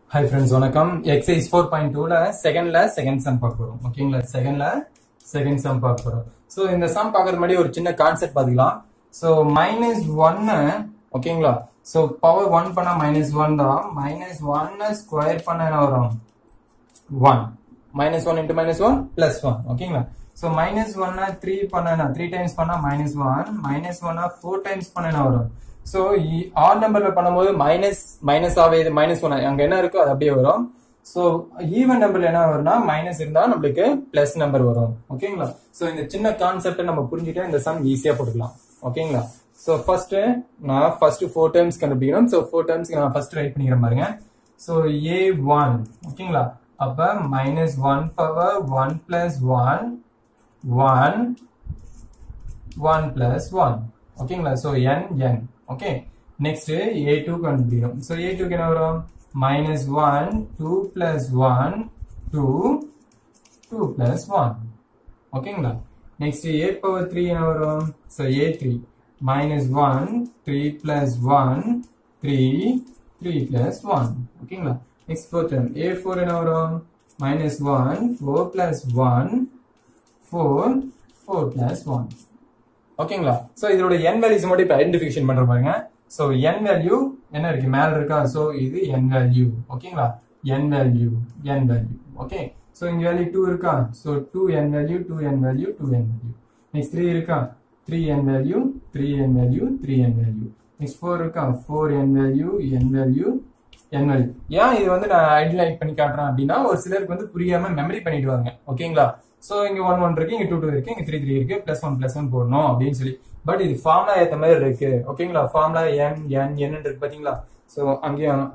hi friends வணக்கம் exercise four point டூல செகண்ட்ல செகண்ட் சம் பார்க்க போறோம் ஓகேங்களா செகண்ட்ல செகண்ட் சம் பார்க்க போறோம் ஸோ இந்த சம் பார்க்கறது முன்னாடி ஒரு சின்ன கான்செப்ட் பார்த்துக்கலாம் ஸோ மைனஸ் ஒன்னு ஓகேங்களா ஸோ பவர் ஒன் பண்ணா மைனஸ் ஒன் தான் மைனஸ் ஒன்னு ஸ்கொயர் பண்ண என்ன வரும் one minus one into minus one plus one ஓகேங்களா ஸோ மைனஸ் ஒன்னா த்ரீ பண்ணா த்ரீ டைம்ஸ் பண்ணா மைனஸ் ஒன் மைனஸ் ஒன்னா ஃபோர் டைம்ஸ் பண்ண என்ன வரும் ஸோ ஆட் நம்பர்ல பண்ணும்போது மைனஸ் மைனஸ் ஆவே இது மைனஸ் ஒன் அங்க என்ன இருக்கோ அது அப்படியே வரும் ஸோ ஈவன் நம்பர்ல என்ன வரும்னா மைனஸ் இருந்தா நம்மளுக்கு பிளஸ் நம்பர் வரும் ஓகேங்களா ஸோ இந்த சின்ன கான்செப்டை நம்ம புரிஞ்சுட்டு இந்த சம் ஈஸியா போட்டுக்கலாம் ஓகேங்களா ஸோ ஃபர்ஸ்ட் நான் ஃபர்ஸ்ட் ஃபோர் டைம்ஸ் கண்டுபிடிக்கணும் ஸோ ஃபோர் டைம்ஸ்க்கு நான் ஃபர்ஸ்ட் ரைட் பண்ணிக்கிறேன் பாருங்க ஸோ ஏ ஒன் ஓகேங்களா அப்ப minus one power one plus one one one plus one ஓகேங்களா so n n okay next a two கண்டுபிடிக்கணும் ஸோ ஏ டூக்கு என்ன வரும் minus one two plus one two two plus one ஓகேங்களா நெக்ஸ்ட் ஏ பவர் த்ரீ என்ன வரும் so a three minus one three plus one three three plus one ஓகேங்களா next four time a four என்ன வரும் minus one four plus one four four plus one ஓகேங்களா so இதோட n values மட்டும் இப்போ identification பண்ற பாருங்க சோ என் value என்ன இருக்கு மேல இருக்கா சோ இது என் வேல்யூ ஓகேங்களா n value n value okay so இங்க வேல்யூ டூ இருக்கா so two n value two n value two n value next three இருக்கா three n value three n value three n value next four இருக்கா four n value n value n value ஏன் இது வந்து நான் identify பண்ணி காட்டுறேன் அப்படின்னா ஒரு சிலருக்கு வந்து புரியாம மெமரி பண்ணிடுவாங்க ஓகேங்களா சோ இங்க ஒன் ஒன் இருக்கு இங்க டூ டூ இருக்கு இங்க த்ரீ த்ரீ இருக்கு பிளஸ் ஒன் பிளஸ் ஒன் போடணும் அப்படின்னு சொல்லி பட் இது ஃபார்முலா ஏத்த மாதிரி இருக்கு ஓகேங்களா ஃபார்முலா என் என் என் இருக்கு பாத்தீங்களா சோ அங்கேயும்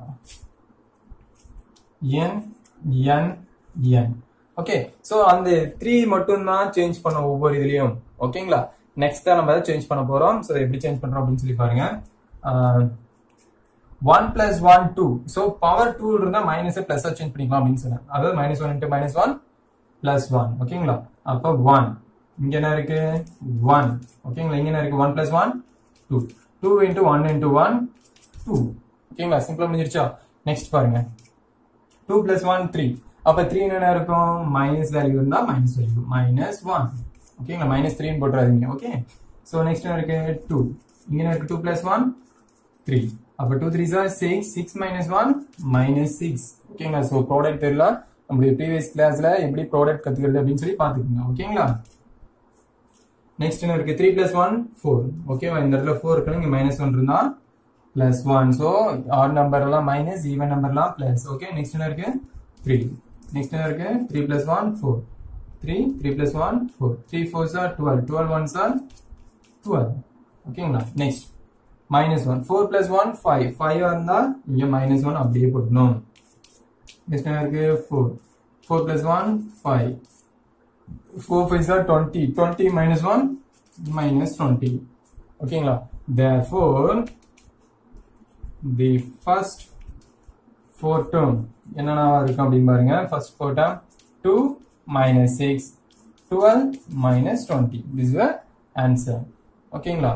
n n n okay so அந்த த்ரீ மட்டும் தான் சேஞ்ச் பண்ண ஒவ்வொரு இதுலயும் ஓகேங்களா நெக்ஸ்ட் தான் நம்ம சேஞ்ச் பண்ண போறோம் சோ எப்படி சேஞ்ச் பண்றோம் அப்படின்னு சொல்லி பாருங்க one plus one two so power two இருந்தா மைனஸ் பிளஸ் சேஞ்ச் பண்ணிக்கலாம் அப்படின்னு சொன்னேன் அதாவது minus one into minus one plus one ஓகேங்களா அப்போ ஒன் இங்க என்ன இருக்கு ஒன் ஓகேங்களா இங்க என்ன இருக்கு one plus one two two into one into one two ஓகேங்களா சிம்பிளா முடிஞ்சிருச்சா நெக்ஸ்ட் பாருங்க டூ பிளஸ் ஒன் த்ரீ அப்ப த்ரீ என்ன இருக்கும் மைனஸ் வேல்யூ இருந்தா மைனஸ் வேல்யூ மைனஸ் ஒன் ஓகேங்களா மைனஸ் த்ரீன்னு போட்டுறாதீங்க ஓகே ஸோ நெக்ஸ்ட் என்ன இருக்கு டூ இங்க என்ன இருக்கு டூ பிளஸ் ஒன் த்ரீ அப்ப two three are six six minus one minus six ஓகேங்களா ஸோ ப்ராடக்ட் தெரியல நம்மளுடைய ப்ரீவியஸ் கிளாஸ்ல எப்படி ப்ராடக்ட் கத்துக்கிறது அப்படின்னு சொல்லி பாத்துக்கோங்க ஓகேங்களா நெக்ஸ்ட் என்ன இருக்கு த்ரீ பிளஸ் ஒன் ஃபோர் ஓகேவா இந்த இடத்துல ஃபோர் இருக்கு இங்க மைனஸ் ஒன் இருந்தா plus one so odd number எல்லாம் மைனஸ் ஈவன் நம்பர்லாம் பிளஸ் ஓகே நெக்ஸ்ட் என்ன இருக்கு த்ரீ நெக்ஸ்ட் என்ன இருக்கு three plus one four three three plus one four three four are twelve twelve one are twelve ஓகேங்களா next minus one four plus one five five இருந்தா இங்க minus one அப்படியே போடணும் next என்ன இருக்கு four four plus one five four five are twenty twenty minus one minus twenty ஓகேங்களா therefore the first four term என்னென்ன இருக்கும் அப்படின்னு பாருங்க first four term two minus six twelve minus twenty this answer ஓகேங்களா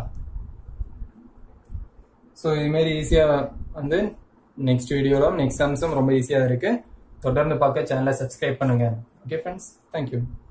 so இதுமாரி ஈஸியாக வந்து next வீடியோவில் நெக்ஸ்ட் சம்ஸும் ரொம்ப ஈஸியாக இருக்கு தொடர்ந்து பார்க்க சேனலை சப்ஸ்கிரைப் பண்ணுங்க ஓகே ஃப்ரெண்ட்ஸ் தேங்க்யூ